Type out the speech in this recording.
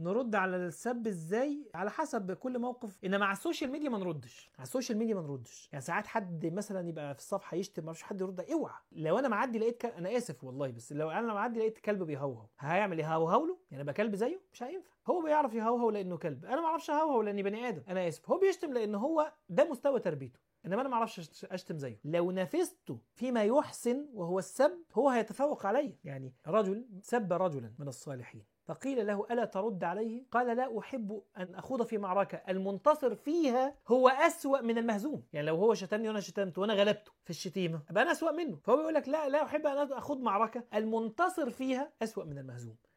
نرد على السب ازاي على حسب كل موقف انما على السوشيال ميديا ما نردش على السوشيال ميديا ما نردش يعني ساعات حد مثلا يبقى في الصفحه يشتم ما فيش حد يرد اوعى لو انا معدي لقيت كلب انا اسف والله بس لو انا معدي لقيت كلب بيهوهو هيعمل ايه هوهو له يعني ابقى كلب زيه مش هينفع هو بيعرف يهوهو لانه كلب انا ما اعرفش اهوهو لاني بني ادم انا اسف هو بيشتم لان هو ده مستوى تربيته انما انا ما اعرفش اشتم زيه لو نافسته فيما يحسن وهو السب هو هيتفوق علي يعني رجل سب رجلا من الصالحين فقيل له ألا ترد عليه قال لا أحب أن أخوض في معركة المنتصر فيها هو أسوأ من المهزوم يعني لو هو شتمني وأنا شتمته وأنا غلبته في الشتيمة أبقى أنا أسوأ منه فهو بيقول لك لا لا أحب أن أخوض معركة المنتصر فيها أسوأ من المهزوم